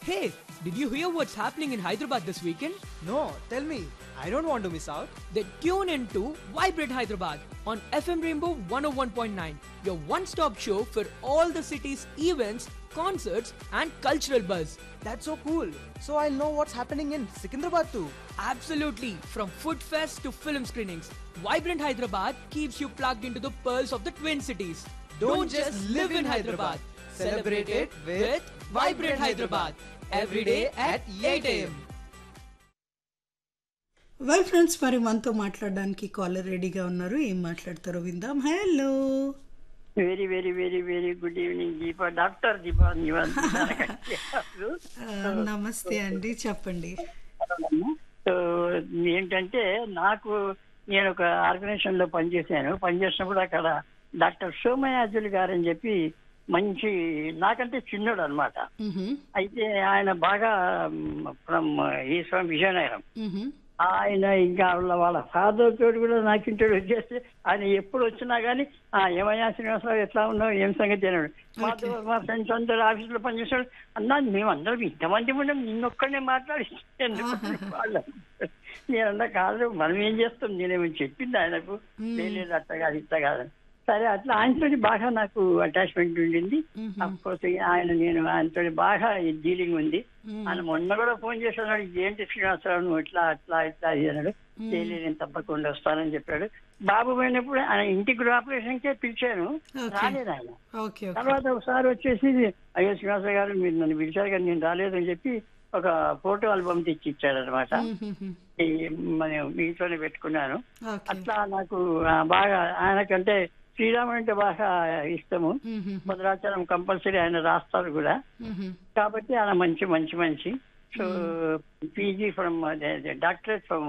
Hey, did you hear what's happening in Hyderabad this weekend? No, tell me. I don't want to miss out. Then tune in to Vibrate Hyderabad on FM Rainbow 101.9, your one stop show for all the city's events, concerts, and cultural buzz. That's so cool. So I'll know what's happening in Secunderabad too. Absolutely, from food fest to film screenings, Vibrant Hyderabad keeps you plugged into the pearls of the Twin Cities. Don't just live in Hyderabad. Celebrate it with Vibrant Hyderabad. Every day at 8 a.m. Well friends మరి మనతో మాట్లాడడానికి caller రెడీగా ఉన్నారు ఏం మాట్లాడతారో విందాం hello very very very very good evening Deepa doctor Deepa Nivas నమస్తే అండి చెప్పండి సో ఏంటంటే నాకు నేను ఒక ఆర్గనైజేషన్ లో పనిచేశాను పనిచేసినప్పుడు అక్కడ డాక్టర్ సోమయాజులు గారు అని చెప్పి మంచి నాకంటే చిన్నోడు అనమాట మ్హమ్, అయితే ఆయన బాగా ఫ్రమ్ ఈశ్వరం విజయనగరం మ్హమ్, ఆయన ఇంకా వాళ్ళ వాళ్ళ ఫాదర్ తోటి కూడా నాకు ఇంట్రొడ్యూస్ చేస్తే ఆయన ఎప్పుడు వచ్చినా కానీ ఆ ఏమయ్యా శ్రీనివాసరావు ఎట్లా ఉన్నావు ఏం సంగతి అన్నాడు మా మా ఫ్రెండ్స్ అందరు ఆఫీసులో పనిచేసాడు అన్నా మేమందరం ఇంతమంది ఉన్నాం నిన్నొక్కడనే మాట్లాడి ఎందుకు వాళ్ళు నేనన్నా కాదు మనం ఏం చేస్తాం నేనేమో చెప్పింది ఆయనకు లేదు అట్లా కాదు ఇట్లా కాదు సరే అట్లా ఆయనతో బాగా నాకు అటాచ్మెంట్ ఉండింది అఫ్కోర్స్ ఆయన నేను ఆయనతో బాగా డీలింగ్ ఉంది ఆయన మొన్న కూడా ఫోన్ చేశాడు ఏంటి శ్రీనివాసరావు నువ్వు ఇట్లా అట్లా ఇట్లా ఇది అన్నాడు లేదు నేను తప్పకుండా వస్తానని చెప్పాడు బాబు పోయినప్పుడు ఆయన ఇంటికి ఆపరేషన్ కే పిలిచాను Okay. రాలేదు ఆయన ఓకే ఓకే తర్వాత ఒకసారి వచ్చేసి అయ్యో శ్రీనివాసరావు గారు మీరు నన్ను పిలిచారు కానీ నేను రాలేదని చెప్పి ఒక ఫోటో ఆల్బమ్ తెచ్చి ఇచ్చాడు అనమాట మ్హమ్, మనం మీతోనే పెట్టుకున్నాను ఓకే అట్లా నాకు ఆ, బాగా ఆయనకంటే శ్రీరామ్ అంటే బాగా ఇష్టము మ్హమ్, భద్రాచలం కంపల్సరీ ఆయన రాస్తారు కూడా మ్హమ్, కాబట్టి ఆయన మంచి మంచి మంచి so PG from doctorate from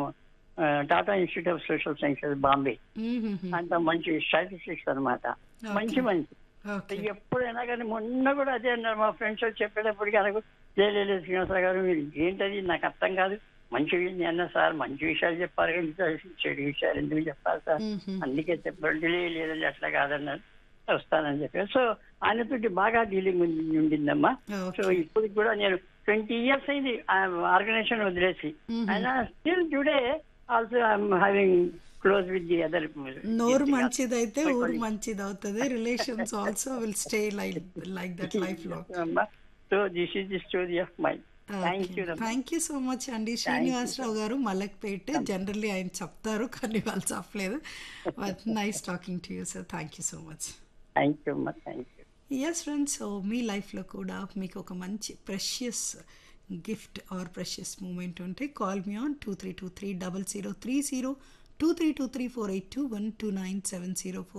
Tata institute of social sciences Bombay మ్హమ్, అంత మంచి స్టాటిస్టిక్స్ అనమాట మంచి మంచి ఓకే ఎప్పుడైనా కానీ మొన్న కూడా అదే అన్నారు మా ఫ్రెండ్స్ చెప్పేటప్పటికి అనకు లేదు శ్రీనివాసరావు గారు మీరు ఏంటది నాకు అర్థం కాదు మంచి నేను అన్నా సార్ మంచి విషయాలు చెప్పారు కానీ ఇంకా చెడు విషయాలు ఎందుకు చెప్పాలి సార్ మ్హమ్, అందుకే చెప్పండి లేదండి అట్లా కాదన్నారు వస్తానని చెప్పారు సో ఆయనతో బాగా డీలింగ్ ఉండిందమ్మా సో ఓకే ఇప్పుడు కూడా నేను ట్వంటీ ఇయర్స్ అయింది ఆర్గనైజేషన్ వదిలేసి ఆయన still today also I'm having close with the other నోరు మంచిదైతే ఊరు మంచిది అవుతుంది relations also will stay like like that life లో so this is the story of my thank you thank you so much అండి శ్రీనివాసరావు గారు మలక్పేట్ జనరల్లీ ఆయన చెప్తారు కానీ వాళ్ళు చెప్పలేదు but nice talking to you sir thank you so much thank you అమ్మా thank you yes friends so మీ లైఫ్లో కూడా మీకు ఒక మంచి precious gift or precious moment ఉంటే call me on two three two three double zero three zero two three two three four eight two one two nine seven zero four